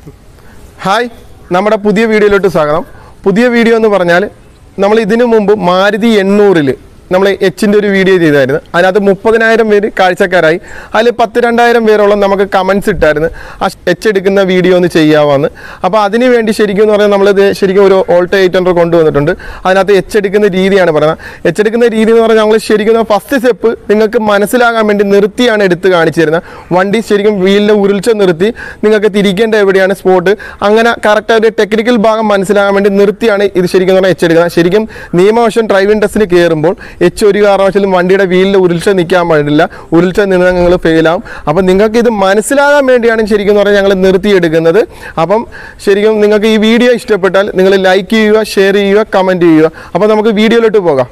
hi നമ്മുടെ പുതിയ വീഡിയോയിലോട്ട് സ്വാഗതം പുതിയ വീഡിയോ എന്ന് പറഞ്ഞാൽ നമ്മൾ ഇതിനു മുമ്പ് മാരുതി എണ്ണൂറിൽ നമ്മൾ എച്ചിൻ്റെ ഒരു വീഡിയോ ചെയ്തായിരുന്നു അതിനകത്ത് മുപ്പതിനായിരം പേര് കാഴ്ചക്കാരായി അതിൽ പത്ത് രണ്ടായിരം പേരോളം നമുക്ക് കമൻസ് ഇട്ടായിരുന്നു ആ എച്ച് എടുക്കുന്ന വീഡിയോ ഒന്ന് ചെയ്യാമെന്ന് അപ്പോൾ അതിന് വേണ്ടി ശരിക്കും എന്ന് പറഞ്ഞാൽ നമ്മളിത് ശരിക്കും ഒരു ഓൾട്ടോ എയ്റ്റ് ഹൺഡ്രഡ് കൊണ്ടുവന്നിട്ടുണ്ട് അതിനകത്ത് എച്ച് എടുക്കുന്ന രീതിയാണ് പറയുന്നത് എച്ച് എടുക്കുന്ന രീതി എന്ന് പറഞ്ഞാൽ ഞങ്ങൾ ശരിക്കും ഫസ്റ്റ് സ്റ്റെപ്പ് നിങ്ങൾക്ക് മനസ്സിലാകാൻ വേണ്ടി നിർത്തിയാണ് എടുത്ത് കാണിച്ചു തരുന്നത് വണ്ടി ശരിക്കും വീലിൻ്റെ ഉരുൾച്ച നിർത്തി നിങ്ങൾക്ക് തിരിക്കേണ്ട എവിടെയാണ് സ്പോട്ട് അങ്ങനെ കറക്റ്റ് ഒരു ടെക്നിക്കൽ ഭാഗം മനസ്സിലാകാൻ വേണ്ടി നിർത്തിയാണ് ഇത് ശരിക്കും പറഞ്ഞാൽ എച്ച് എടുക്കുന്നത് ശരിക്കും നിയമവശം ഡ്രൈവിംഗ് ടെസ്റ്റിന് കയറുമ്പോൾ എച്ച് ഒരു കാരണവശാലും വണ്ടിയുടെ വീലിൽ ഉരുൾച്ച നിൽക്കാൻ പാടില്ല ഉരുൾച്ച നിന്ന് നിങ്ങൾ ഫെയിലാവും അപ്പം നിങ്ങൾക്ക് ഇത് മനസ്സിലാകാൻ വേണ്ടിയാണ് ശരിക്കും പറഞ്ഞാൽ ഞങ്ങൾ നിർത്തിയെടുക്കുന്നത് അപ്പം ശരിക്കും നിങ്ങൾക്ക് ഈ വീഡിയോ ഇഷ്ടപ്പെട്ടാൽ നിങ്ങൾ ലൈക്ക് ചെയ്യുക ഷെയർ ചെയ്യുക കമൻറ്റ് ചെയ്യുക അപ്പോൾ നമുക്ക് വീഡിയോയിലോട്ട് പോകാം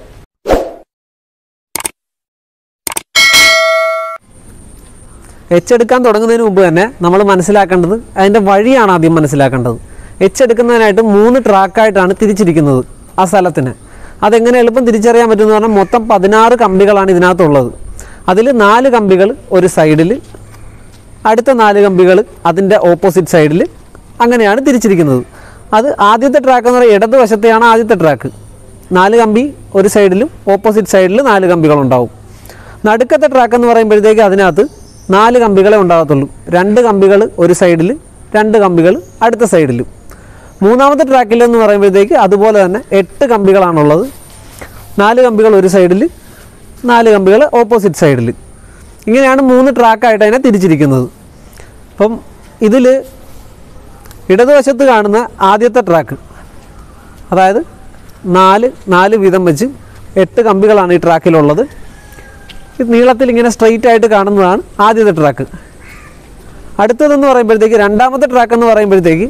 എച്ച് എടുക്കാൻ തുടങ്ങുന്നതിന് മുമ്പ് തന്നെ നമ്മൾ മനസ്സിലാക്കേണ്ടത് അതിൻ്റെ വഴിയാണ് ആദ്യം മനസ്സിലാക്കേണ്ടത് എച്ച് എടുക്കുന്നതിനായിട്ട് മൂന്ന് ട്രാക്കായിട്ടാണ് തിരിച്ചിരിക്കുന്നത് ആ സ്ഥലത്തിന് അതെങ്ങനെ എളുപ്പം തിരിച്ചറിയാൻ പറ്റുമെന്ന് പറഞ്ഞാൽ മൊത്തം പതിനാറ് കമ്പികളാണ് ഇതിനകത്തുള്ളത് അതിൽ നാല് കമ്പികൾ ഒരു സൈഡിൽ അടുത്ത നാല് കമ്പികൾ അതിൻ്റെ ഓപ്പോസിറ്റ് സൈഡിൽ അങ്ങനെയാണ് തിരിച്ചിരിക്കുന്നത് അത് ആദ്യത്തെ ട്രാക്ക് എന്ന് പറയുന്നത് ഇടതുവശത്തെയാണ് ആദ്യത്തെ ട്രാക്ക് നാല് കമ്പി ഒരു സൈഡിലും ഓപ്പോസിറ്റ് സൈഡിൽ നാല് കമ്പികളുണ്ടാവും നടുക്കത്തെ ട്രാക്ക് എന്ന് പറയുമ്പോഴത്തേക്ക് അതിനകത്ത് നാല് കമ്പികളെ ഉണ്ടാകത്തുള്ളൂ രണ്ട് കമ്പികൾ ഒരു സൈഡിൽ രണ്ട് കമ്പികൾ അടുത്ത സൈഡിലും മൂന്നാമത്തെ ട്രാക്കിൽ എന്ന് പറയുമ്പോഴത്തേക്ക് അതുപോലെ തന്നെ എട്ട് കമ്പികളാണുള്ളത് നാല് കമ്പികൾ ഒരു സൈഡിൽ നാല് കമ്പികൾ ഓപ്പോസിറ്റ് സൈഡിൽ ഇങ്ങനെയാണ് മൂന്ന് ട്രാക്കായിട്ട് അതിനെ തിരിച്ചിരിക്കുന്നത് അപ്പം ഇതിൽ ഇടതുവശത്ത് കാണുന്ന ആദ്യത്തെ ട്രാക്ക് അതായത് നാല് നാല് വീതം വെച്ച് എട്ട് കമ്പികളാണ് ഈ ട്രാക്കിലുള്ളത് ഇത് നീളത്തിൽ ഇങ്ങനെ സ്ട്രെയിറ്റ് ആയിട്ട് കാണുന്നതാണ് ആദ്യത്തെ ട്രാക്ക് അടുത്തതെന്ന് പറയുമ്പോഴത്തേക്ക് രണ്ടാമത്തെ ട്രാക്ക് എന്ന് പറയുമ്പോഴത്തേക്ക്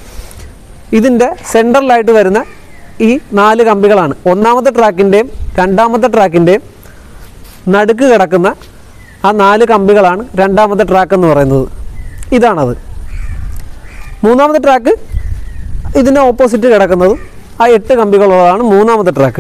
ഇതിൻ്റെ സെൻട്രലായിട്ട് വരുന്ന ഈ നാല് കമ്പികളാണ് ഒന്നാമത്തെ ട്രാക്കിൻ്റെയും രണ്ടാമത്തെ ട്രാക്കിൻ്റെയും നടുക്ക് കിടക്കുന്ന ആ നാല് കമ്പികളാണ് രണ്ടാമത്തെ ട്രാക്ക് എന്ന് പറയുന്നത് ഇതാണത് മൂന്നാമത്തെ ട്രാക്ക് ഇതിന് ഓപ്പോസിറ്റ് കിടക്കുന്നതും ആ എട്ട് കമ്പികളുള്ളതാണ് മൂന്നാമത്തെ ട്രാക്ക്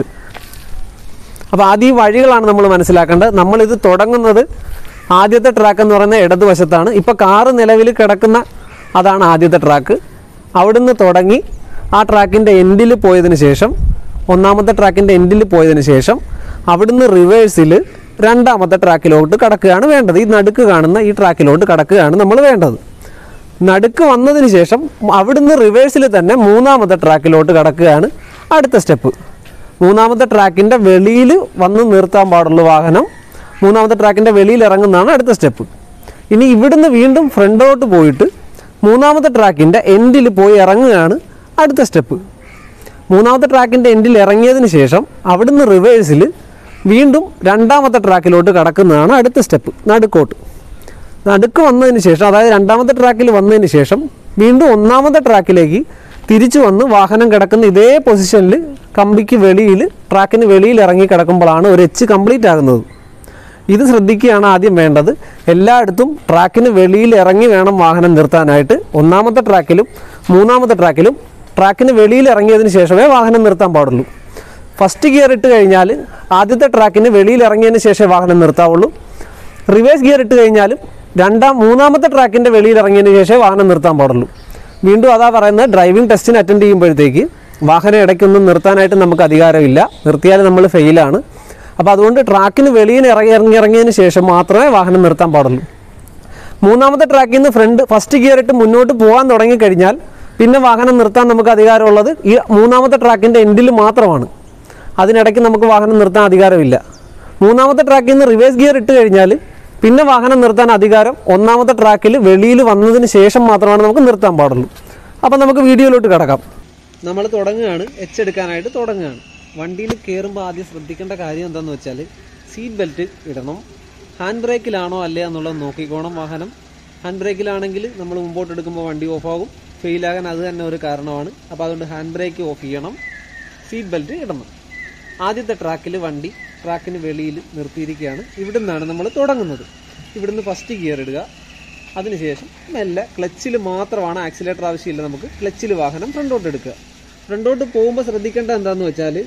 അപ്പോൾ ആദ്യം ഈ വഴികളാണ് നമ്മൾ മനസ്സിലാക്കേണ്ടത് നമ്മളിത് തുടങ്ങുന്നത് ആദ്യത്തെ ട്രാക്ക് എന്ന് പറയുന്നത് ഇടതുവശത്താണ് ഇപ്പോൾ കാറ് നിലവിൽ കിടക്കുന്ന അതാണ് ആദ്യത്തെ ട്രാക്ക് അവിടുന്ന് തുടങ്ങി ആ ട്രാക്കിൻ്റെ എൻഡിൽ പോയതിന് ശേഷം ഒന്നാമത്തെ ട്രാക്കിൻ്റെ എൻഡിൽ പോയതിന് ശേഷം അവിടുന്ന് റിവേഴ്സിൽ രണ്ടാമത്തെ ട്രാക്കിലോട്ട് കടക്കുകയാണ് വേണ്ടത് ഈ നടുക്ക് കാണുന്ന ഈ ട്രാക്കിലോട്ട് കടക്കുകയാണ് നമ്മൾ വേണ്ടത് നടുക്ക് വന്നതിന് ശേഷം അവിടുന്ന് റിവേഴ്സിൽ തന്നെ മൂന്നാമത്തെ ട്രാക്കിലോട്ട് കടക്കുകയാണ് അടുത്ത സ്റ്റെപ്പ് മൂന്നാമത്തെ ട്രാക്കിൻ്റെ വെളിയിൽ വന്ന് നിർത്താൻ പാടുള്ളൂ വാഹനം മൂന്നാമത്തെ ട്രാക്കിൻ്റെ വെളിയിൽ ഇറങ്ങുന്നതാണ് അടുത്ത സ്റ്റെപ്പ് ഇനി ഇവിടുന്ന് വീണ്ടും ഫ്രണ്ടോട്ട് പോയിട്ട് മൂന്നാമത്തെ ട്രാക്കിൻ്റെ എൻഡിൽ പോയി ഇറങ്ങുകയാണ് അടുത്ത സ്റ്റെപ്പ് മൂന്നാമത്തെ ട്രാക്കിൻ്റെ എൻഡിൽ ഇറങ്ങിയതിന് ശേഷം അവിടുന്ന് റിവേഴ്സിൽ വീണ്ടും രണ്ടാമത്തെ ട്രാക്കിലോട്ട് കടക്കുന്നതാണ് അടുത്ത സ്റ്റെപ്പ് നടുക്കോട്ട് നടുക്ക് വന്നതിന് ശേഷം അതായത് രണ്ടാമത്തെ ട്രാക്കിൽ വന്നതിന് ശേഷം വീണ്ടും ഒന്നാമത്തെ ട്രാക്കിലേക്ക് തിരിച്ചു വന്ന് വാഹനം കിടക്കുന്ന ഇതേ പൊസിഷനിൽ കമ്പിക്ക് വെളിയിൽ ട്രാക്കിന് വെളിയിൽ ഇറങ്ങി കിടക്കുമ്പോഴാണ് ഒരു എച്ച് കംപ്ലീറ്റ് ആകുന്നത് ഇത് ശ്രദ്ധിക്കുകയാണ് ആദ്യം വേണ്ടത് എല്ലായിടത്തും ട്രാക്കിന് വെളിയിൽ ഇറങ്ങി വേണം വാഹനം നിർത്താനായിട്ട് ഒന്നാമത്തെ ട്രാക്കിലും മൂന്നാമത്തെ ട്രാക്കിലും ട്രാക്കിന് വെളിയിൽ ഇറങ്ങിയതിന് ശേഷമേ വാഹനം നിർത്താൻ പാടുള്ളൂ ഫസ്റ്റ് ഗിയർ ഇട്ട് കഴിഞ്ഞാൽ ആദ്യത്തെ ട്രാക്കിന് വെളിയിൽ ഇറങ്ങിയതിന് ശേഷമേ വാഹനം നിർത്താവുള്ളൂ റിവേഴ്സ് ഗിയർ ഇട്ട് കഴിഞ്ഞാലും രണ്ടാം മൂന്നാമത്തെ ട്രാക്കിൻ്റെ വെളിയിൽ ഇറങ്ങിയതിന് ശേഷമേ വാഹനം നിർത്താൻ പാടുള്ളൂ വീണ്ടും അതാ പറയുന്നത് ഡ്രൈവിംഗ് ടെസ്റ്റിന് അറ്റൻഡ് ചെയ്യുമ്പോഴത്തേക്ക് വാഹനം ഇടയ്ക്കൊന്നും നിർത്താനായിട്ട് നമുക്ക് അധികാരമില്ല നിർത്തിയാൽ നമ്മൾ ഫെയിലാണ് അപ്പോൾ അതുകൊണ്ട് ട്രാക്കിന് വെളിയിൽ ഇറങ്ങി ഇറങ്ങി ഇറങ്ങിയതിന് ശേഷം മാത്രമേ വാഹനം നിർത്താൻ പാടുള്ളൂ മൂന്നാമത്തെ ട്രാക്കിൽ നിന്ന് ഫ്രണ്ട് ഫസ്റ്റ് ഗിയർ ഇട്ട് മുന്നോട്ട് പോകാൻ തുടങ്ങിക്കഴിഞ്ഞാൽ പിന്നെ വാഹനം നിർത്താൻ നമുക്ക് അധികാരമുള്ളത് ഈ മൂന്നാമത്തെ ട്രാക്കിൻ്റെ എൻഡിൽ മാത്രമാണ് അതിനിടയ്ക്ക് നമുക്ക് വാഹനം നിർത്താൻ അധികാരമില്ല മൂന്നാമത്തെ ട്രാക്കിൽ നിന്ന് റിവേഴ്സ് ഗിയർ ഇട്ട് കഴിഞ്ഞാൽ പിന്നെ വാഹനം നിർത്താൻ അധികാരം ഒന്നാമത്തെ ട്രാക്കിൽ വെളിയിൽ വന്നതിന് ശേഷം മാത്രമാണ് നമുക്ക് നിർത്താൻ പാടുള്ളൂ അപ്പം നമുക്ക് വീഡിയോയിലോട്ട് കിടക്കാം നമ്മൾ തുടങ്ങുകയാണ് എച്ച് എടുക്കാനായിട്ട് തുടങ്ങുകയാണ് വണ്ടിയിൽ കയറുമ്പോൾ ആദ്യം ശ്രദ്ധിക്കേണ്ട കാര്യം എന്താണെന്ന് വെച്ചാൽ സീറ്റ് ബെൽറ്റ് ഇടണം ഹാൻഡ് ബ്രേക്കിലാണോ അല്ലേ എന്നുള്ളത് നോക്കിക്കോണം വാഹനം ഹാൻഡ് ബ്രേക്കിലാണെങ്കിൽ നമ്മൾ മുമ്പോട്ട് എടുക്കുമ്പോൾ വണ്ടി ഓഫാകും ഫെയിലാകാൻ അത് തന്നെ ഒരു കാരണമാണ് അപ്പോൾ അതുകൊണ്ട് ഹാൻഡ് ബ്രേക്ക് ഓഫ് ചെയ്യണം സീറ്റ് ബെൽറ്റ് ഇടണം ആദ്യത്തെ ട്രാക്കിൽ വണ്ടി ട്രാക്കിന് വെളിയിൽ നിർത്തിയിരിക്കുകയാണ് ഇവിടെ നിന്നാണ് നമ്മൾ തുടങ്ങുന്നത് ഇവിടുന്ന് ഫസ്റ്റ് ഗിയർ ഇടുക അതിനുശേഷം മെല്ലെ ക്ലച്ചിൽ മാത്രമാണ് ആക്സിലേറ്റർ ആവശ്യമില്ല നമുക്ക് ക്ലച്ചിൽ വാഹനം ഫ്രണ്ടോട്ട് എടുക്കുക ഫ്രണ്ടോട്ട് പോകുമ്പോൾ ശ്രദ്ധിക്കേണ്ട എന്താണെന്ന് വെച്ചാൽ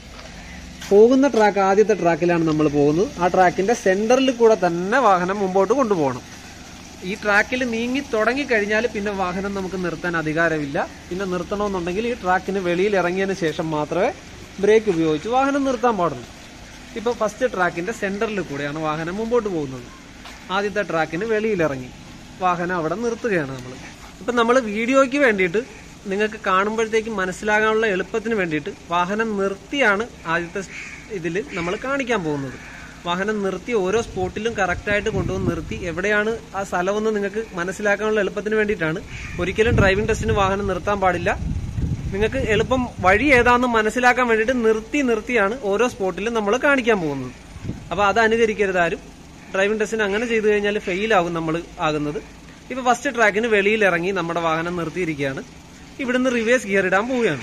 പോകുന്ന ട്രാക്ക് ആദ്യത്തെ ട്രാക്കിലാണ് നമ്മൾ പോകുന്നത് ആ ട്രാക്കിൻ്റെ സെൻറ്ററിൽ കൂടെ തന്നെ വാഹനം മുമ്പോട്ട് കൊണ്ടുപോകണം ഈ ട്രാക്കിൽ നീങ്ങി തുടങ്ങി കഴിഞ്ഞാൽ പിന്നെ വാഹനം നമുക്ക് നിർത്താൻ അധികാരമില്ല പിന്നെ നിർത്തണമെന്നുണ്ടെങ്കിൽ ഈ ട്രാക്കിന് വെളിയിൽ ഇറങ്ങിയതിന് ശേഷം മാത്രമേ ബ്രേക്ക് ഉപയോഗിച്ച് വാഹനം നിർത്താൻ പാടുള്ളൂ ഇപ്പോൾ ഫസ്റ്റ് ട്രാക്കിന്റെ സെന്ററിൽ കൂടെയാണ് വാഹനം മുമ്പോട്ട് പോകുന്നത് ആദ്യത്തെ ട്രാക്കിന് വെളിയിലിറങ്ങി വാഹനം അവിടെ നിർത്തുകയാണ് നമ്മൾ ഇപ്പം നമ്മൾ വീഡിയോയ്ക്ക് വേണ്ടിയിട്ട് നിങ്ങൾക്ക് കാണുമ്പോഴത്തേക്ക് മനസ്സിലാകാനുള്ള എളുപ്പത്തിന് വേണ്ടിയിട്ട് വാഹനം നിർത്തിയാണ് ആദ്യത്തെ ഇതിൽ നമ്മൾ കാണിക്കാൻ പോകുന്നത് വാഹനം നിർത്തി ഓരോ സ്പോട്ടിലും കറക്റ്റായിട്ട് കൊണ്ടുവന്ന് നിർത്തി എവിടെയാണ് ആ സ്ഥലമെന്ന് നിങ്ങൾക്ക് മനസ്സിലാക്കാനുള്ള എളുപ്പത്തിന് വേണ്ടിയിട്ടാണ് ഒരിക്കലും ഡ്രൈവിംഗ് ടെസ്റ്റിന് വാഹനം നിർത്താൻ പാടില്ല നിങ്ങൾക്ക് എളുപ്പം വഴി ഏതാണെന്ന് മനസ്സിലാക്കാൻ വേണ്ടിയിട്ട് നിർത്തി നിർത്തിയാണ് ഓരോ സ്പോട്ടിലും നമ്മൾ കാണിക്കാൻ പോകുന്നത് അപ്പോൾ അത് അനുകരിക്കരുത് ആരും ഡ്രൈവിംഗ് ടെസ്റ്റിന് അങ്ങനെ ചെയ്തു കഴിഞ്ഞാൽ ഫെയിൽ ആകും നമ്മൾ ആകുന്നത് ഇപ്പോൾ ഫസ്റ്റ് ട്രാക്കിന് വെളിയിൽ ഇറങ്ങി നമ്മുടെ വാഹനം നിർത്തിയിരിക്കുകയാണ് ഇവിടുന്ന് റിവേഴ്സ് ഗിയർ ഇടാൻ പോവുകയാണ്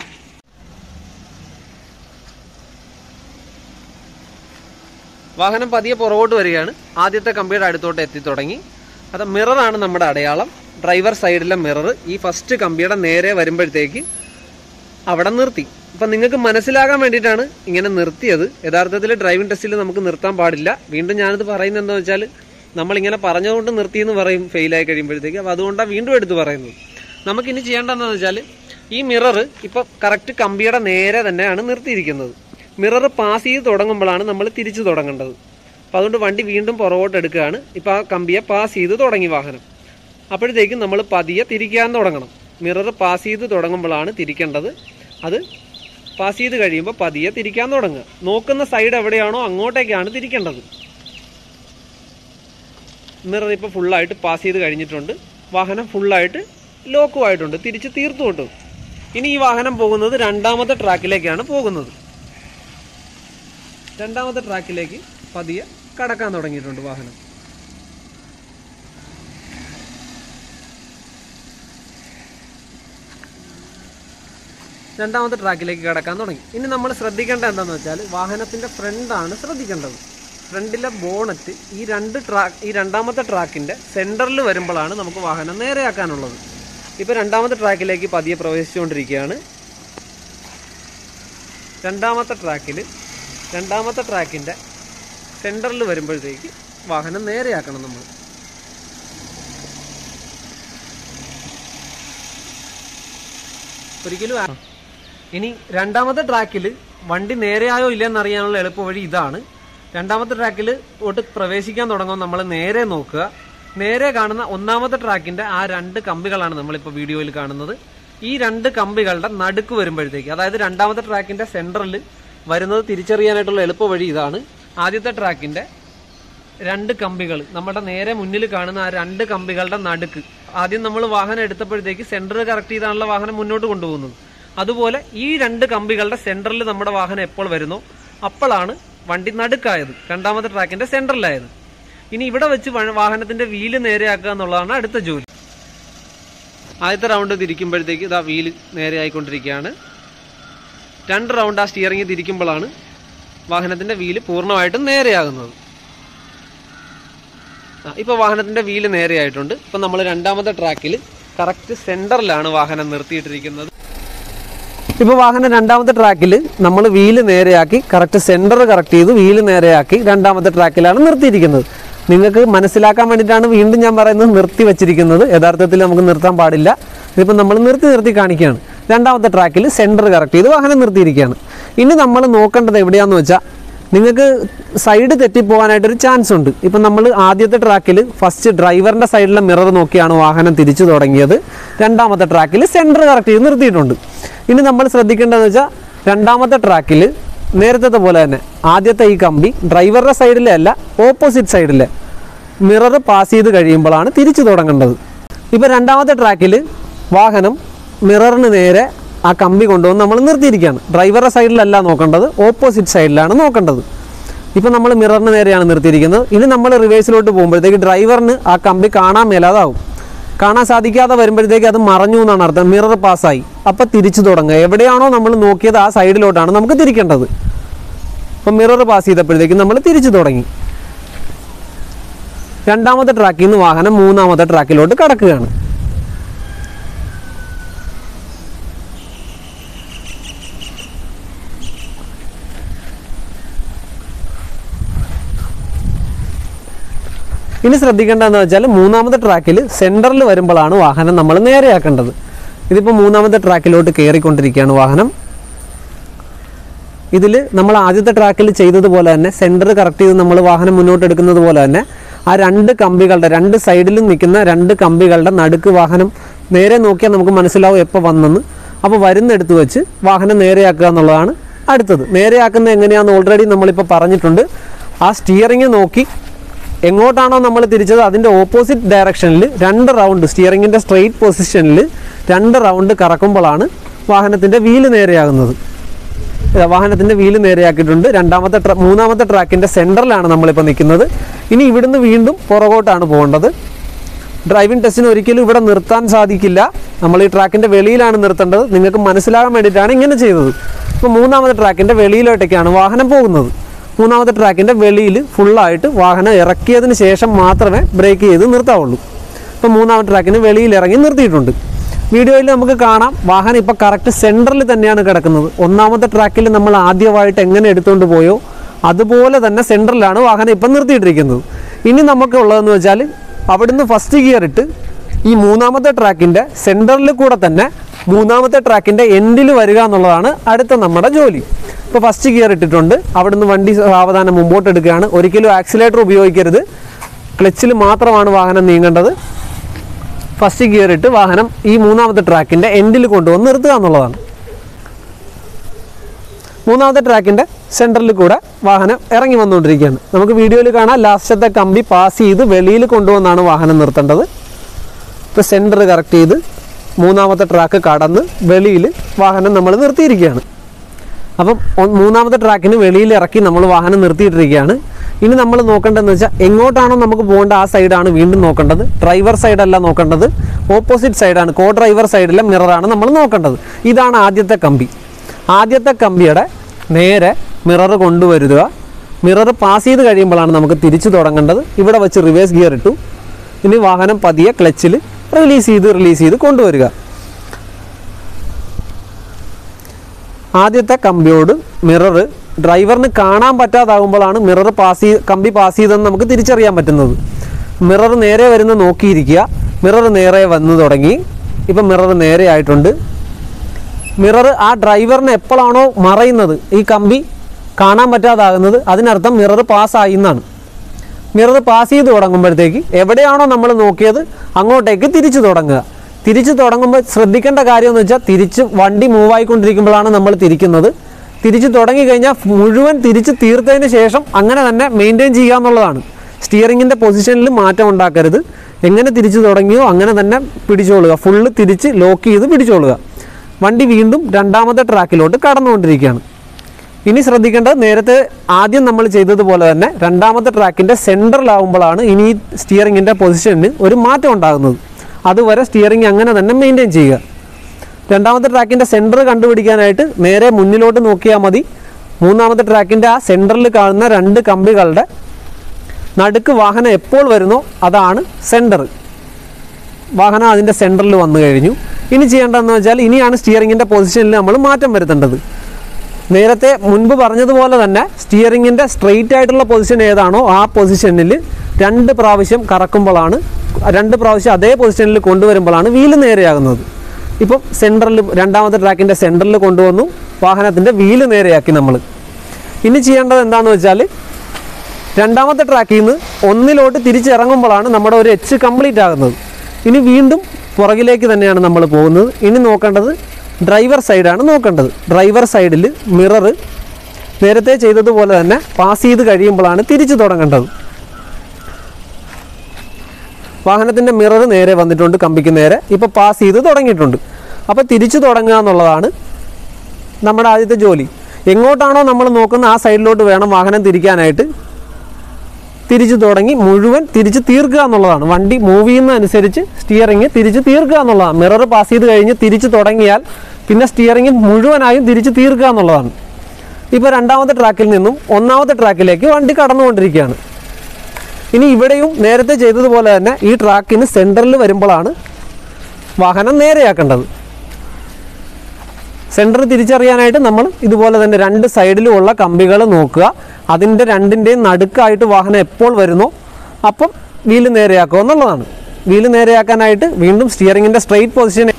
വാഹനം പതിയെ പുറകോട്ട് വരികയാണ് ആദ്യത്തെ കമ്പിയുടെ അടുത്തോട്ട് എത്തി തുടങ്ങി അത് മിററാണ് നമ്മുടെ അടയാളം ഡ്രൈവർ സൈഡിലെ മിറർ ഈ ഫസ്റ്റ് കമ്പിയുടെ നേരെ വരുമ്പോഴത്തേക്ക് അവിടെ നിർത്തി അപ്പൊ നിങ്ങൾക്ക് മനസ്സിലാകാൻ വേണ്ടിയിട്ടാണ് ഇങ്ങനെ നിർത്തിയത് യഥാർത്ഥത്തിൽ ഡ്രൈവിംഗ് ടെസ്റ്റിൽ നമുക്ക് നിർത്താൻ പാടില്ല വീണ്ടും ഞാനിത് പറയുന്നത് എന്താ വെച്ചാൽ നമ്മളിങ്ങനെ പറഞ്ഞതുകൊണ്ട് നിർത്തി എന്ന് പറയും ഫെയിലായി കഴിയുമ്പോഴത്തേക്ക് അപ്പോൾ അതുകൊണ്ടാണ് വീണ്ടും എടുത്ത് പറയുന്നത് നമുക്കിനി ചെയ്യേണ്ടതെന്ന് വെച്ചാൽ ഈ മിറർ ഇപ്പോൾ കറക്റ്റ് കമ്പിയുടെ നേരെ തന്നെയാണ് നിർത്തിയിരിക്കുന്നത് മിറർ പാസ് ചെയ്ത് തുടങ്ങുമ്പോഴാണ് നമ്മൾ തിരിച്ചു തുടങ്ങേണ്ടത് അപ്പോൾ അതുകൊണ്ട് വണ്ടി വീണ്ടും പുറകോട്ട് എടുക്കുകയാണ് ഇപ്പോൾ ആ കമ്പിയെ പാസ് ചെയ്ത് തുടങ്ങി വാഹനം അപ്പോഴത്തേക്കും നമ്മൾ പതിയെ തിരിക്കാൻ തുടങ്ങണം മിറർ പാസ് ചെയ്ത് തുടങ്ങുമ്പോഴാണ് തിരിക്കേണ്ടത് അത് പാസ് ചെയ്ത് കഴിയുമ്പോൾ പതിയെ തിരിക്കാൻ തുടങ്ങുക നോക്കുന്ന സൈഡ് എവിടെയാണോ അങ്ങോട്ടേക്കാണ് തിരിക്കേണ്ടത് മിറർ ഇപ്പോൾ ഫുള്ളായിട്ട് പാസ് ചെയ്ത് കഴിഞ്ഞിട്ടുണ്ട് വാഹനം ഫുള്ളായിട്ട് ലോക്കും ആയിട്ടുണ്ട് തിരിച്ച് തീർത്തുകൊണ്ട് ഇനി ഈ വാഹനം പോകുന്നത് രണ്ടാമത്തെ ട്രാക്കിലേക്കാണ് പോകുന്നത് രണ്ടാമത്തെ ട്രാക്കിലേക്ക് പതിയെ കടക്കാൻ തുടങ്ങിയിട്ടുണ്ട് വാഹനം രണ്ടാമത്തെ ട്രാക്കിലേക്ക് കടക്കാൻ തുടങ്ങി ഇനി നമ്മൾ ശ്രദ്ധിക്കേണ്ട എന്താണെന്ന് വെച്ചാൽ വാഹനത്തിന്റെ ഫ്രണ്ടാണ് ശ്രദ്ധിക്കേണ്ടത് ഫ്രണ്ടിലെ ബോണറ്റ് ഈ രണ്ട് ട്രാക്ക് ഈ രണ്ടാമത്തെ ട്രാക്കിന്റെ സെന്ററിൽ വരുമ്പോഴാണ് നമുക്ക് വാഹനം നേരെയാക്കാനുള്ളത് ഇപ്പോൾ രണ്ടാമത്തെ ട്രാക്കിലേക്ക് പതിയെ പ്രവേശിച്ചുകൊണ്ടിരിക്കുകയാണ് രണ്ടാമത്തെ ട്രാക്കിൽ രണ്ടാമത്തെ ട്രാക്കിന്റെ സെന്ററിൽ വരുമ്പോഴത്തേക്ക് വാഹനം നേരെയാക്കണം നമ്മൾ ഒരിക്കലും ആ- ഇനി രണ്ടാമത്തെ ട്രാക്കിൽ വണ്ടി നേരെയായോ ഇല്ലെന്ന് അറിയാനുള്ള എളുപ്പ വഴി ഇതാണ് രണ്ടാമത്തെ ട്രാക്കിൽ ഒട്ട് പ്രവേശിക്കാൻ തുടങ്ങുമ്പോൾ നമ്മൾ നേരെ നോക്കുക നേരെ കാണുന്ന ഒന്നാമത്തെ ട്രാക്കിന്റെ ആ രണ്ട് കമ്പികളാണ് നമ്മളിപ്പോൾ വീഡിയോയിൽ കാണുന്നത് ഈ രണ്ട് കമ്പികളുടെ നടുക്ക് വരുമ്പോഴത്തേക്ക് അതായത് രണ്ടാമത്തെ ട്രാക്കിന്റെ സെന്ററിൽ വരുന്നത് തിരിച്ചറിയാനായിട്ടുള്ള എളുപ്പ വഴി ഇതാണ് ആദ്യത്തെ ട്രാക്കിന്റെ രണ്ട് കമ്പികൾ നമ്മുടെ നേരെ മുന്നിൽ കാണുന്ന ആ രണ്ട് കമ്പികളുടെ നടുക്ക് ആദ്യം നമ്മൾ വാഹനം എടുത്തപ്പോഴത്തേക്ക് സെന്റർ കറക്റ്റ് ചെയ്താണല്ലോ വാഹനം മുന്നോട്ട് കൊണ്ടുപോകുന്നത് അതുപോലെ ഈ രണ്ട് കമ്പികളുടെ സെന്ററിൽ നമ്മുടെ വാഹനം എപ്പോൾ വരുന്നോ അപ്പോഴാണ് വണ്ടി നടുക്കായത് രണ്ടാമത്തെ ട്രാക്കിന്റെ സെന്ററിലായത് ഇനി ഇവിടെ വെച്ച് വ- വാഹനത്തിന്റെ വീല് നേരെയാക്കുക എന്നുള്ളതാണ് അടുത്ത ജോലി ആദ്യത്തെ റൗണ്ട് തിരിക്കുമ്പോഴത്തേക്ക് ഇതാ വീല് നേരെ ആയിക്കൊണ്ടിരിക്കുകയാണ് രണ്ട് റൗണ്ട് ആ സ്റ്റിയറിംഗ് തിരിക്കുമ്പോഴാണ് വാഹനത്തിന്റെ വീല് പൂർണ്ണമായിട്ടും നേരെയാകുന്നത് ആ, ഇപ്പൊ വാഹനത്തിന്റെ വീല് നേരെയായിട്ടുണ്ട് ഇപ്പൊ നമ്മൾ രണ്ടാമത്തെ ട്രാക്കിൽ കറക്റ്റ് സെന്ററിലാണ് വാഹനം നിർത്തിയിട്ടിരിക്കുന്നത് ഇപ്പൊ വാഹനം രണ്ടാമത്തെ ട്രാക്കിൽ നമ്മൾ വീല് നേരെയാക്കി കറക്റ്റ് സെന്റർ കറക്റ്റ് ചെയ്ത് വീല് നേരെയാക്കി രണ്ടാമത്തെ ട്രാക്കിലാണ് നിർത്തിയിരിക്കുന്നത് നിങ്ങൾക്ക് മനസ്സിലാക്കാൻ വേണ്ടിയിട്ടാണ് വീണ്ടും ഞാൻ പറയുന്നത് നിർത്തി വെച്ചിരിക്കുന്നത് യഥാർത്ഥത്തിൽ നമുക്ക് നിർത്താൻ പാടില്ല ഇതിപ്പോൾ നമ്മൾ നിർത്തി നിർത്തി കാണിക്കുകയാണ് രണ്ടാമത്തെ ട്രാക്കിൽ സെന്റർ കറക്റ്റ് ചെയ്ത് വാഹനം നിർത്തിയിരിക്കുകയാണ് ഇനി നമ്മൾ നോക്കേണ്ടത് എവിടെയാന്ന് വെച്ചാൽ നിങ്ങൾക്ക് സൈഡ് തെറ്റിപ്പോകാനായിട്ടൊരു ചാൻസ് ഉണ്ട് ഇപ്പം നമ്മൾ ആദ്യത്തെ ട്രാക്കിൽ ഫസ്റ്റ് ഡ്രൈവറിൻ്റെ സൈഡിലെ മിറർ നോക്കിയാണ് വാഹനം തിരിച്ചു തുടങ്ങിയത് രണ്ടാമത്തെ ട്രാക്കിൽ സെൻറ്റർ കറക്റ്റ് ചെയ്ത് നിർത്തിയിട്ടുണ്ട് ഇനി നമ്മൾ ശ്രദ്ധിക്കേണ്ടതെന്ന് വെച്ചാൽ രണ്ടാമത്തെ ട്രാക്കിൽ നേരത്തെ പോലെ തന്നെ ആദ്യത്തെ ഈ കമ്പി ഡ്രൈവറുടെ സൈഡിലെ അല്ല ഓപ്പോസിറ്റ് സൈഡിലെ മിറർ പാസ് ചെയ്ത് കഴിയുമ്പോഴാണ് തിരിച്ചു തുടങ്ങേണ്ടത് ഇപ്പം രണ്ടാമത്തെ ട്രാക്കിൽ വാഹനം മിററിന് നേരെ ആ കമ്പി കൊണ്ടുവന്ന് നമ്മൾ നിർത്തിയിരിക്കുകയാണ് ഡ്രൈവറുടെ സൈഡിലല്ല നോക്കേണ്ടത് ഓപ്പോസിറ്റ് സൈഡിലാണ് നോക്കേണ്ടത് ഇപ്പം നമ്മൾ മിററിന് നേരെയാണ് നിർത്തിയിരിക്കുന്നത് ഇനി നമ്മൾ റിവേഴ്സിലോട്ട് പോകുമ്പോഴത്തേക്ക് ഡ്രൈവറിന് ആ കമ്പി കാണാൻ മേലാതാവും കാണാൻ സാധിക്കാതെ വരുമ്പോഴത്തേക്ക് അത് മറഞ്ഞു എന്നാണ് അർത്ഥം മിറർ പാസ്സായി അപ്പം തിരിച്ചു തുടങ്ങുക എവിടെയാണോ നമ്മൾ നോക്കിയത് ആ സൈഡിലോട്ടാണ് നമുക്ക് തിരിക്കേണ്ടത് അപ്പം മിറർ പാസ് ചെയ്തപ്പോഴത്തേക്ക് നമ്മൾ തിരിച്ചു തുടങ്ങി രണ്ടാമത്തെ ട്രാക്കിൽ നിന്ന് വാഹനം മൂന്നാമത്തെ ട്രാക്കിലോട്ട് കടക്കുകയാണ് ഇനി ശ്രദ്ധിക്കേണ്ടതെന്ന് വെച്ചാൽ മൂന്നാമത്തെ ട്രാക്കിൽ സെൻറ്ററിൽ വരുമ്പോഴാണ് വാഹനം നമ്മൾ നേരെയാക്കേണ്ടത് ഇതിപ്പോൾ മൂന്നാമത്തെ ട്രാക്കിലോട്ട് കയറിക്കൊണ്ടിരിക്കുകയാണ് വാഹനം ഇതിൽ നമ്മൾ ആദ്യത്തെ ട്രാക്കിൽ ചെയ്തതുപോലെ തന്നെ സെൻറ്റർ കറക്റ്റ് ചെയ്ത് നമ്മൾ വാഹനം മുന്നോട്ട് എടുക്കുന്നത് പോലെ തന്നെ ആ രണ്ട് കമ്പികളുടെ രണ്ട് സൈഡിലും നിൽക്കുന്ന രണ്ട് കമ്പികളുടെ നടുക്ക് വാഹനം നേരെ നോക്കിയാൽ നമുക്ക് മനസ്സിലാവും എപ്പോൾ വന്നെന്ന് അപ്പോൾ വരുന്നെടുത്ത് വെച്ച് വാഹനം നേരെയാക്കുക എന്നുള്ളതാണ് അടുത്തത് നേരെയാക്കുന്നത് എങ്ങനെയാണെന്ന് ഓൾറെഡി നമ്മളിപ്പോൾ പറഞ്ഞിട്ടുണ്ട് ആ സ്റ്റിയറിംഗ് നോക്കി എങ്ങോട്ടാണോ നമ്മൾ തിരിച്ചത് അതിൻ്റെ ഓപ്പോസിറ്റ് ഡയറക്ഷനിൽ രണ്ട് റൗണ്ട് സ്റ്റിയറിങ്ങിൻ്റെ സ്ട്രെയിറ്റ് പൊസിഷനിൽ രണ്ട് റൗണ്ട് കറക്കുമ്പോഴാണ് വാഹനത്തിൻ്റെ വീല് നേരെയാകുന്നത് ഇതാ വാഹനത്തിന്റെ വീല് നേരെയാക്കിയിട്ടുണ്ട് രണ്ടാമത്തെ ട്ര- മൂന്നാമത്തെ ട്രാക്കിന്റെ സെന്ററിലാണ് നമ്മളിപ്പോൾ നിൽക്കുന്നത് ഇനി ഇവിടുന്ന് വീണ്ടും പുറകോട്ടാണ് പോകേണ്ടത് ഡ്രൈവിംഗ് ടെസ്റ്റിന് ഒരിക്കലും ഇവിടെ നിർത്താൻ സാധിക്കില്ല നമ്മൾ ഈ ട്രാക്കിന്റെ വെളിയിലാണ് നിർത്തേണ്ടത് നിങ്ങൾക്ക് മനസ്സിലാകാൻ വേണ്ടിയിട്ടാണ് ഇങ്ങനെ ചെയ്തത് ഇപ്പോൾ മൂന്നാമത്തെ ട്രാക്കിന്റെ വെളിയിലോട്ടേക്കാണ് വാഹനം പോകുന്നത് മൂന്നാമത്തെ ട്രാക്കിന്റെ വെളിയിൽ ഫുള്ളായിട്ട് വാഹനം ഇറക്കിയതിന് ശേഷം മാത്രമേ ബ്രേക്ക് ചെയ്ത് നിർത്താവുള്ളൂ ഇപ്പോൾ മൂന്നാമത്തെ ട്രാക്കിന് വെളിയിൽ ഇറങ്ങി നിർത്തിയിട്ടുണ്ട് വീഡിയോയിൽ നമുക്ക് കാണാം വാഹനം ഇപ്പോൾ കറക്റ്റ് സെൻറ്ററിൽ തന്നെയാണ് കിടക്കുന്നത് ഒന്നാമത്തെ ട്രാക്കിൽ നമ്മൾ ആദ്യമായിട്ട് എങ്ങനെ എടുത്തുകൊണ്ട് പോയോ അതുപോലെ തന്നെ സെൻറ്ററിലാണ് വാഹനം ഇപ്പം നിർത്തിയിട്ടിരിക്കുന്നത് ഇനി നമുക്ക് ഉള്ളതെന്ന് വെച്ചാൽ അവിടുന്ന് ഫസ്റ്റ് ഗിയർ ഇട്ട് ഈ മൂന്നാമത്തെ ട്രാക്കിൻ്റെ സെൻറ്ററിൽ കൂടെ തന്നെ മൂന്നാമത്തെ ട്രാക്കിൻ്റെ എൻഡിൽ വരിക എന്നുള്ളതാണ് അടുത്ത നമ്മുടെ ജോലി ഇപ്പോൾ ഫസ്റ്റ് ഗിയർ ഇട്ടിട്ടുണ്ട് അവിടുന്ന് വണ്ടി സാവധാനം മുമ്പോട്ട് എടുക്കുകയാണ് ഒരിക്കലും ആക്സിലേറ്റർ ഉപയോഗിക്കരുത് ക്ലച്ചിൽ മാത്രമാണ് വാഹനം നീങ്ങേണ്ടത് ഫസ്റ്റ് ഗിയർ ഇട്ട് വാഹനം ഈ മൂന്നാമത്തെ ട്രാക്കിന്റെ എൻഡിൽ കൊണ്ടുവന്ന് നിർത്തുക എന്നുള്ളതാണ് മൂന്നാമത്തെ ട്രാക്കിന്റെ സെൻറ്ററിൽ കൂടെ വാഹനം ഇറങ്ങി വന്നുകൊണ്ടിരിക്കുകയാണ് നമുക്ക് വീഡിയോയിൽ കാണാം ലാസ്റ്റത്തെ കമ്പി പാസ് ചെയ്ത് വെളിയിൽ കൊണ്ടുവന്നാണ് വാഹനം നിർത്തേണ്ടത് ഇപ്പോൾ സെൻറ്റർ കറക്റ്റ് ചെയ്ത് മൂന്നാമത്തെ ട്രാക്ക് കടന്ന് വെളിയിൽ വാഹനം നമ്മൾ നിർത്തിയിരിക്കുകയാണ് അപ്പം ഒ- മൂന്നാമത്തെ ട്രാക്കിന് വെളിയിൽ ഇറക്കി നമ്മൾ വാഹനം നിർത്തിയിട്ടിരിക്കുകയാണ് ഇനി നമ്മൾ നോക്കേണ്ടതെന്ന് വെച്ചാൽ എങ്ങോട്ടാണോ നമുക്ക് പോകേണ്ട ആ സൈഡാണ് വീണ്ടും നോക്കേണ്ടത് ഡ്രൈവർ സൈഡല്ല നോക്കേണ്ടത് ഓപ്പോസിറ്റ് സൈഡാണ് കോ ഡ്രൈവർ സൈഡിലെ മിററാണ് നമ്മൾ നോക്കേണ്ടത് ഇതാണ് ആദ്യത്തെ കമ്പി ആദ്യത്തെ കമ്പിയുടെ നേരെ മിറർ കൊണ്ടുവരിക മിറർ പാസ് ചെയ്ത് കഴിയുമ്പോഴാണ് നമുക്ക് തിരിച്ചു തുടങ്ങേണ്ടത് ഇവിടെ വെച്ച് റിവേഴ്സ് ഗിയർ ഇട്ടു ഇനി വാഹനം പതിയെ ക്ലച്ചിൽ റിലീസ് ചെയ്ത് റിലീസ് ചെയ്ത് കൊണ്ടുവരിക ആദ്യത്തെ കമ്പിയോട് മിറർ ഡ്രൈവറിന് കാണാൻ പറ്റാതാകുമ്പോഴാണ് മിറർ പാസ് ചെയ്ത് കമ്പി പാസ് ചെയ്തെന്ന് നമുക്ക് തിരിച്ചറിയാൻ പറ്റുന്നത് മിറർ നേരെ വരുന്ന നോക്കിയിരിക്കുക മിറർ നേരെ വന്നു തുടങ്ങി ഇപ്പം മിറർ നേരെ ആയിട്ടുണ്ട് മിറർ ആ ഡ്രൈവറിന് എപ്പോഴാണോ മറയുന്നത് ഈ കമ്പി കാണാൻ പറ്റാതാകുന്നത് അതിനർത്ഥം മിറർ പാസ്സായി എന്നാണ് മിറർ പാസ് ചെയ്ത് തുടങ്ങുമ്പോഴത്തേക്ക് എവിടെയാണോ നമ്മൾ നോക്കിയത് അങ്ങോട്ടേക്ക് തിരിച്ചു തുടങ്ങുക തിരിച്ചു തുടങ്ങുമ്പോൾ ശ്രദ്ധിക്കേണ്ട കാര്യം എന്ന് വെച്ചാൽ തിരിച്ച് വണ്ടി മൂവ് ആയിക്കൊണ്ടിരിക്കുമ്പോഴാണ് നമ്മൾ തിരിക്കുന്നത് തിരിച്ചു തുടങ്ങി കഴിഞ്ഞാൽ മുഴുവൻ തിരിച്ച് തീർത്തതിന് ശേഷം അങ്ങനെ തന്നെ മെയിൻറ്റെയിൻ ചെയ്യുക എന്നുള്ളതാണ് സ്റ്റിയറിങ്ങിൻ്റെ പൊസിഷനിൽ മാറ്റം ഉണ്ടാക്കരുത് എങ്ങനെ തിരിച്ചു തുടങ്ങിയോ അങ്ങനെ തന്നെ പിടിച്ചോളുക ഫുള്ള് തിരിച്ച് ലോക്ക് ചെയ്ത് പിടിച്ചോളുക വണ്ടി വീണ്ടും രണ്ടാമത്തെ ട്രാക്കിലോട്ട് കടന്നുകൊണ്ടിരിക്കുകയാണ് ഇനി ശ്രദ്ധിക്കേണ്ടത് നേരത്തെ ആദ്യം നമ്മൾ ചെയ്തതുപോലെ തന്നെ രണ്ടാമത്തെ ട്രാക്കിന്റെ സെൻട്രലാവുമ്പോഴാണ് ഇനി ഈ സ്റ്റിയറിങ്ങിന്റെ പൊസിഷന് ഒരു മാറ്റം ഉണ്ടാകുന്നത് അതുവരെ സ്റ്റിയറിംഗ് അങ്ങനെ തന്നെ മെയിൻറ്റെയിൻ ചെയ്യുക രണ്ടാമത്തെ ട്രാക്കിന്റെ സെൻറ്റർ കണ്ടുപിടിക്കാനായിട്ട് നേരെ മുന്നിലോട്ട് നോക്കിയാൽ മതി മൂന്നാമത്തെ ട്രാക്കിന്റെ ആ സെൻറ്ററിൽ കാണുന്ന രണ്ട് കമ്പികളുടെ നടുക്ക് വാഹനം എപ്പോൾ വരുന്നോ അതാണ് സെൻറ്റർ വാഹനം അതിൻ്റെ സെൻറ്ററിൽ വന്നു കഴിഞ്ഞു ഇനി ചെയ്യേണ്ടതെന്ന് വെച്ചാൽ ഇനിയാണ് സ്റ്റിയറിങ്ങിൻ്റെ പൊസിഷനിൽ നമ്മൾ മാറ്റം വരുത്തേണ്ടത് നേരത്തെ മുൻപ് പറഞ്ഞതുപോലെ തന്നെ സ്റ്റിയറിങ്ങിൻ്റെ സ്ട്രെയിറ്റ് ആയിട്ടുള്ള പൊസിഷൻ ഏതാണോ ആ പൊസിഷനിൽ രണ്ട് പ്രാവശ്യം കറക്കുമ്പോഴാണ് രണ്ട് പ്രാവശ്യം അതേ പൊസിഷനിൽ കൊണ്ടുവരുമ്പോഴാണ് വീല് നേരെയാകുന്നത് ഇപ്പം സെൻറ്ററിൽ രണ്ടാമത്തെ ട്രാക്കിൻ്റെ സെൻറ്ററിൽ കൊണ്ടുവന്നു വാഹനത്തിൻ്റെ വീല് നേരെയാക്കി നമ്മൾ ഇനി ചെയ്യേണ്ടത് എന്താണെന്ന് വെച്ചാൽ രണ്ടാമത്തെ ട്രാക്കിൽ നിന്ന് ഒന്നിലോട്ട് തിരിച്ചിറങ്ങുമ്പോഴാണ് നമ്മുടെ ഒരു എച്ച് കംപ്ലീറ്റ് ആകുന്നത് ഇനി വീണ്ടും പുറകിലേക്ക് തന്നെയാണ് നമ്മൾ പോകുന്നത് ഇനി നോക്കേണ്ടത് ഡ്രൈവർ സൈഡാണ് നോക്കേണ്ടത് ഡ്രൈവർ സൈഡിൽ മിറർ നേരത്തെ ചെയ്തതുപോലെ തന്നെ പാസ് ചെയ്ത് കഴിയുമ്പോഴാണ് തിരിച്ചു തുടങ്ങേണ്ടത് വാഹനത്തിൻ്റെ മിറർ നേരെ വന്നിട്ടുണ്ട് കമ്പിക്ക് നേരെ ഇപ്പോൾ പാസ് ചെയ്ത് തുടങ്ങിയിട്ടുണ്ട് അപ്പോൾ തിരിച്ചു തുടങ്ങുക എന്നുള്ളതാണ് നമ്മുടെ ആദ്യത്തെ ജോലി എങ്ങോട്ടാണോ നമ്മൾ നോക്കുന്ന ആ സൈഡിലോട്ട് വേണം വാഹനം തിരിക്കാനായിട്ട് തിരിച്ചു തുടങ്ങി മുഴുവൻ തിരിച്ച് തീർക്കുക എന്നുള്ളതാണ് വണ്ടി മൂവ് ചെയ്യുന്നതനുസരിച്ച് സ്റ്റിയറിങ് തിരിച്ച് തീർക്കുക എന്നുള്ളതാണ് മിറർ പാസ് ചെയ്ത് കഴിഞ്ഞ് തിരിച്ച് തുടങ്ങിയാൽ പിന്നെ സ്റ്റിയറിങ് മുഴുവനായും തിരിച്ച് തീർക്കുക എന്നുള്ളതാണ് ഇപ്പോൾ രണ്ടാമത്തെ ട്രാക്കിൽ നിന്നും ഒന്നാമത്തെ ട്രാക്കിലേക്ക് വണ്ടി കടന്നുകൊണ്ടിരിക്കുകയാണ് ഇനി ഇവിടെയും നേരത്തെ ചെയ്തതുപോലെ തന്നെ ഈ ട്രാക്കിന് സെൻറ്ററിൽ വരുമ്പോഴാണ് വാഹനം നേരെയാക്കേണ്ടത് സെൻറ്റർ തിരിച്ചറിയാനായിട്ട് നമ്മൾ ഇതുപോലെ തന്നെ രണ്ട് സൈഡിലുമുള്ള കമ്പികൾ നോക്കുക അതിൻ്റെ രണ്ടിൻ്റെയും നടുക്കായിട്ട് വാഹനം എപ്പോൾ വരുന്നോ അപ്പം വീല് നേരെയാക്കുക എന്നുള്ളതാണ് വീല് നേരെയാക്കാനായിട്ട് വീണ്ടും സ്റ്റിയറിങ്ങിൻ്റെ സ്ട്രെയിറ്റ് പൊസിഷൻ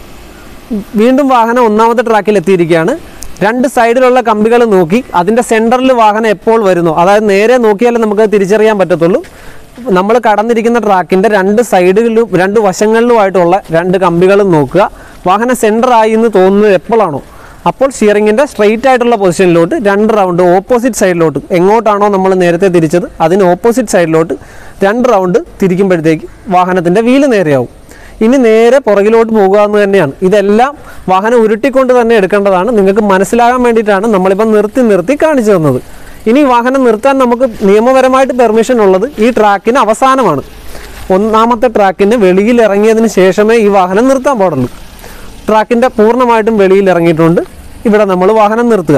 വീണ്ടും വാഹനം ഒന്നാമത്തെ ട്രാക്കിൽ എത്തിയിരിക്കുകയാണ് രണ്ട് സൈഡിലുള്ള കമ്പികൾ നോക്കി അതിൻ്റെ സെൻറ്ററിൽ വാഹനം എപ്പോൾ വരുന്നു അതായത് നേരെ നോക്കിയാലേ നമുക്ക് തിരിച്ചറിയാൻ പറ്റത്തുള്ളൂ നമ്മൾ കടന്നിരിക്കുന്ന ട്രാക്കിൻ്റെ രണ്ട് സൈഡുകളിലും രണ്ട് വശങ്ങളിലുമായിട്ടുള്ള രണ്ട് കമ്പികളും നോക്കുക വാഹനം സെൻറ്റർ ആയി എന്ന് തോന്നുന്നത് എപ്പോഴാണോ അപ്പോൾ സ്റ്റിയറിങ്ങിൻ്റെ സ്ട്രെയിറ്റ് ആയിട്ടുള്ള പൊസിഷനിലോട്ട് രണ്ട് റൗണ്ട് ഓപ്പോസിറ്റ് സൈഡിലോട്ട് എങ്ങോട്ടാണോ നമ്മൾ നേരത്തെ തിരിച്ചത് അതിന് ഓപ്പോസിറ്റ് സൈഡിലോട്ട് രണ്ട് റൗണ്ട് തിരിക്കുമ്പോഴത്തേക്ക് വാഹനത്തിൻ്റെ വീല് നേരെയാവും ഇനി നേരെ പുറകിലോട്ട് പോകുക എന്ന് തന്നെയാണ് ഇതെല്ലാം വാഹനം ഉരുട്ടിക്കൊണ്ട് തന്നെ എടുക്കേണ്ടതാണ് നിങ്ങൾക്ക് മനസ്സിലാകാൻ വേണ്ടിയിട്ടാണ് നമ്മളിപ്പോൾ നിർത്തി നിർത്തി കാണിച്ചു തന്നത് ഇനി വാഹനം നിർത്താൻ നമുക്ക് നിയമപരമായിട്ട് പെർമിഷൻ ഉള്ളത് ഈ ട്രാക്കിന് അവസാനമാണ് ഒന്നാമത്തെ ട്രാക്കിന് വെളിയിൽ ഇറങ്ങിയതിന് ശേഷമേ ഈ വാഹനം നിർത്താൻ പാടുള്ളൂ ട്രാക്കിൻ്റെ പൂർണ്ണമായിട്ടും വെളിയിൽ ഇറങ്ങിയിട്ടുണ്ട് ഇവിടെ നമ്മൾ വാഹനം നിർത്തുക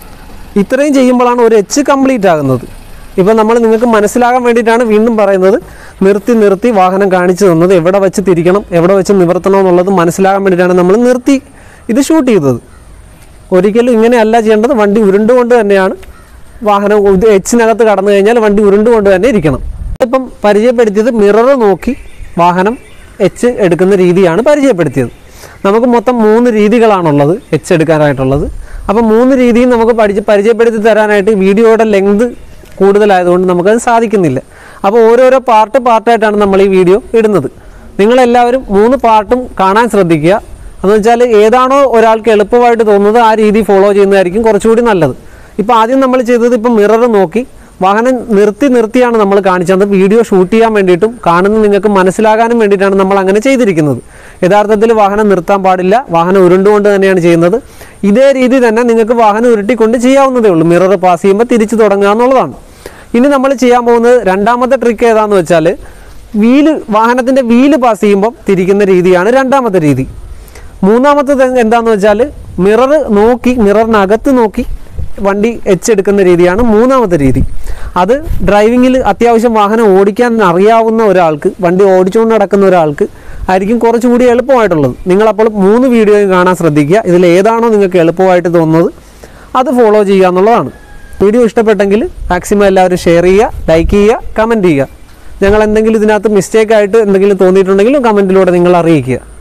ഇത്രയും ചെയ്യുമ്പോഴാണ് ഒരു എച്ച് കംപ്ലീറ്റ് ആകുന്നത് ഇപ്പം നമ്മൾ നിങ്ങൾക്ക് മനസ്സിലാകാൻ വേണ്ടിയിട്ടാണ് വീണ്ടും പറയുന്നത് നിർത്തി നിർത്തി വാഹനം കാണിച്ചു തന്നത് എവിടെ വെച്ച് തിരിക്കണം എവിടെ വെച്ച് നിവർത്തണം എന്നുള്ളത് മനസ്സിലാകാൻ വേണ്ടിയിട്ടാണ് നമ്മൾ നിർത്തി ഇത് ഷൂട്ട് ചെയ്തത് ഒരിക്കലും ഇങ്ങനെയല്ല ചെയ്യേണ്ടത് വണ്ടി ഉരുണ്ടുകൊണ്ട് തന്നെയാണ് വാഹനം ഇത് എച്ചിനകത്ത് കടന്നു കഴിഞ്ഞാൽ വണ്ടി ഉരുണ്ടുകൊണ്ട് തന്നെ ഇരിക്കണം ഇപ്പം പരിചയപ്പെടുത്തിയത് മിറർ നോക്കി വാഹനം എച്ച് എടുക്കുന്ന രീതിയാണ് പരിചയപ്പെടുത്തിയത് നമുക്ക് മൊത്തം മൂന്ന് രീതികളാണുള്ളത് എച്ച് എടുക്കാനായിട്ടുള്ളത് അപ്പം മൂന്ന് രീതിയും നമുക്ക് പഠിച്ച് പരിചയപ്പെടുത്തി തരാനായിട്ട് വീഡിയോയുടെ ലെങ്ത് കൂടുതലായതുകൊണ്ട് നമുക്കത് സാധിക്കുന്നില്ല അപ്പോൾ ഓരോരോ പാർട്ട് പാർട്ടായിട്ടാണ് നമ്മൾ ഈ വീഡിയോ ഇടുന്നത് നിങ്ങളെല്ലാവരും മൂന്ന് പാർട്ടും കാണാൻ ശ്രദ്ധിക്കുക എന്ന് വെച്ചാൽ ഏതാണോ ഒരാൾക്ക് എളുപ്പമായിട്ട് തോന്നുന്നത് ആ രീതി ഫോളോ ചെയ്യുന്നതായിരിക്കും കുറച്ചുകൂടി നല്ലത് ഇപ്പോൾ ആദ്യം നമ്മൾ ചെയ്തത് ഇപ്പം മിറർ നോക്കി വാഹനം നിർത്തി നിർത്തിയാണ് നമ്മൾ കാണിച്ചത് വീഡിയോ ഷൂട്ട് ചെയ്യാൻ വേണ്ടിയിട്ടും കാണുന്ന നിങ്ങൾക്ക് മനസ്സിലാകാനും വേണ്ടിയിട്ടാണ് നമ്മൾ അങ്ങനെ ചെയ്തിരിക്കുന്നത് യഥാർത്ഥത്തിൽ വാഹനം നിർത്താൻ പാടില്ല വാഹനം ഉരുണ്ടുകൊണ്ട് തന്നെയാണ് ചെയ്യുന്നത് ഇതേ രീതി തന്നെ നിങ്ങൾക്ക് വാഹനം ഉരുട്ടിക്കൊണ്ട് ചെയ്യാവുന്നതേ ഉള്ളൂ മിറർ പാസ് ചെയ്യുമ്പോൾ തിരിച്ചു തുടങ്ങുക എന്നുള്ളതാണ് ഇനി നമ്മൾ ചെയ്യാൻ പോകുന്നത് രണ്ടാമത്തെ ട്രിക്ക് ഏതാണെന്ന് വെച്ചാൽ വീല് വാഹനത്തിൻ്റെ വീല് പാസ് ചെയ്യുമ്പോൾ തിരിക്കുന്ന രീതിയാണ് രണ്ടാമത്തെ രീതി മൂന്നാമത്തത് എന്താന്ന് വെച്ചാൽ മിറർ നോക്കി മിററിനകത്ത് നോക്കി വണ്ടി എച്ചെടുക്കുന്ന രീതിയാണ് മൂന്നാമത്തെ രീതി അത് ഡ്രൈവിങ്ങിൽ അത്യാവശ്യം വാഹനം ഓടിക്കാൻ അറിയാവുന്ന ഒരാൾക്ക് വണ്ടി ഓടിച്ചുകൊണ്ട് നടക്കുന്ന ഒരാൾക്ക് ആയിരിക്കും കുറച്ചുകൂടി എളുപ്പമായിട്ടുള്ളത് നിങ്ങളപ്പോൾ മൂന്ന് വീഡിയോയും കാണാൻ ശ്രദ്ധിക്കുക ഇതിൽ ഏതാണോ നിങ്ങൾക്ക് എളുപ്പമായിട്ട് തോന്നുന്നത് അത് ഫോളോ ചെയ്യുക എന്നുള്ളതാണ് വീഡിയോ ഇഷ്ടപ്പെട്ടെങ്കിൽ മാക്സിമം എല്ലാവരും ഷെയർ ചെയ്യുക ലൈക്ക് ചെയ്യുക കമൻറ്റ് ചെയ്യുക ഞങ്ങൾ എന്തെങ്കിലും ഇതിനകത്ത് മിസ്റ്റേക്ക് ആയിട്ട് എന്തെങ്കിലും തോന്നിയിട്ടുണ്ടെങ്കിലും കമൻറ്റിലൂടെ നിങ്ങൾ അറിയിക്കുക